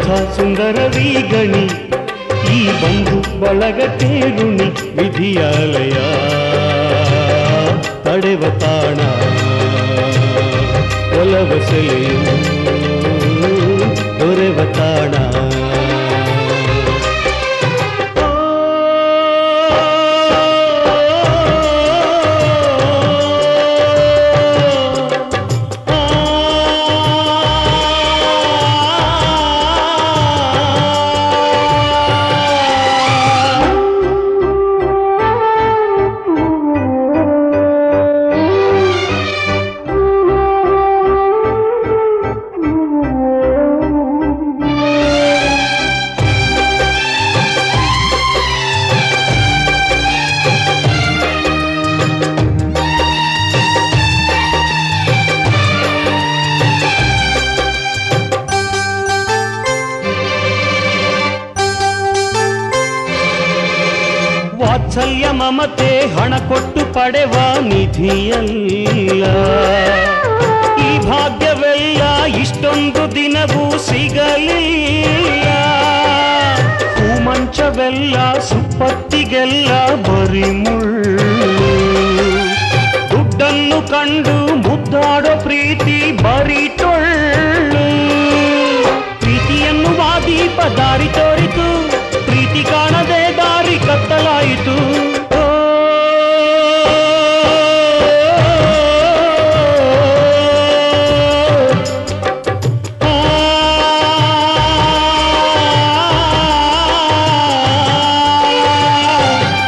ಸುಂದರವೀ ಗಣಿ ಈ ಬಂಧು ಬಳಗ ಕೇಳುಣಿ ವಿಧಿಯಾಲಯ ತಡೆವ ತಾಣ ಒಲವ ಸೆಲೆಯು ದೊರೆವ ತಾಣ ವಾತ್ಸಲ್ಯ ಮಮತೆ ಹಣ ಕೊಟ್ಟು ಪಡೆವ ನಿಧಿಯಲ್ಲ ಈ ಭಾಗ್ಯವೆಲ್ಲ ಇಷ್ಟೊಂದು ದಿನವೂ ಸಿಗಲಿಲ್ಲ ಹೂಮಂಚವೆಲ್ಲ ಸುಪ್ಪತ್ತಿಗೆಲ್ಲ ಬರಿ ಮುಳ್ಳು ದುಡ್ಡನ್ನು ಕಂಡು ಮುದ್ದಾಡೋ ಪ್ರೀತಿ ಬರಿ ಟೊಳ್ಳು ಪ್ರೀತಿಯನ್ನು ವಾದೀಪ ದಾರಿ ತೋರಿತು ಪ್ರೀತಿ ಕಾಣದೆ ದಾರಿ ಕತ್ತಲಾಯಿತು ಓ, ಆ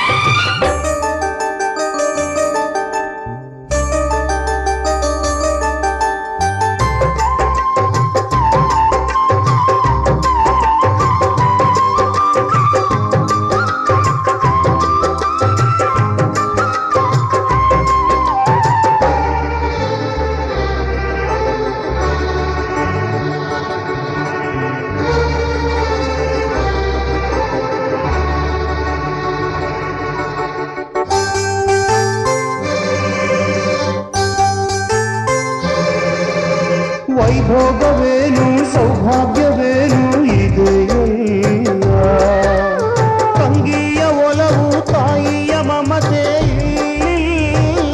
ವೈಭೋಗವೇನು ಸೌಭಾಗ್ಯವೇನು ಇದೆಯಲ್ಲ ತಂಗಿಯ ಒಲವು ತಾಯಿಯ ಮಮತೆ ಇಲ್ಲ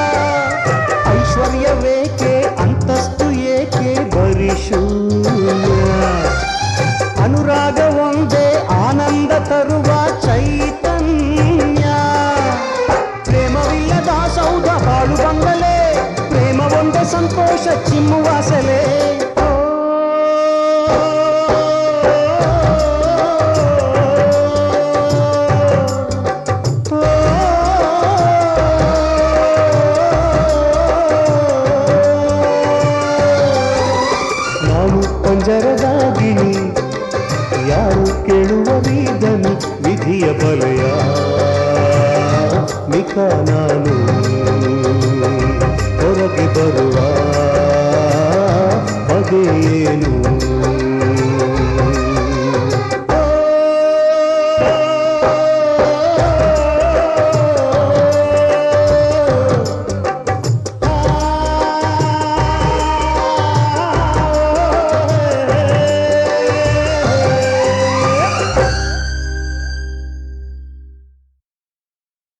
ಐಶ್ವರ್ಯವೇಕೆ ಅಂತಸ್ತು ಏಕೆ ಬರಿ ಶೂನ್ಯ ಅನುರಾಗ ಒಂದೇ ಆನಂದ ತರುವ ಚೈತನ್ಯ ಪ್ರೇಮವಿಲ್ಲದ ಸೌಧ ಬಾಳು ಬಂಗಲೆ ಪ್ರೇಮ ಒಂದೇ ಸಂತೋಷ ಚಿಮ್ಮುವ ಸೆಲೆ ಓ, ನಾನು ಪಂಜರದಾಗಿನಿ ಯಾರು ಕೇಳುವ ವಿಧನು ವಿಧಿಯ ಬಲೆಯ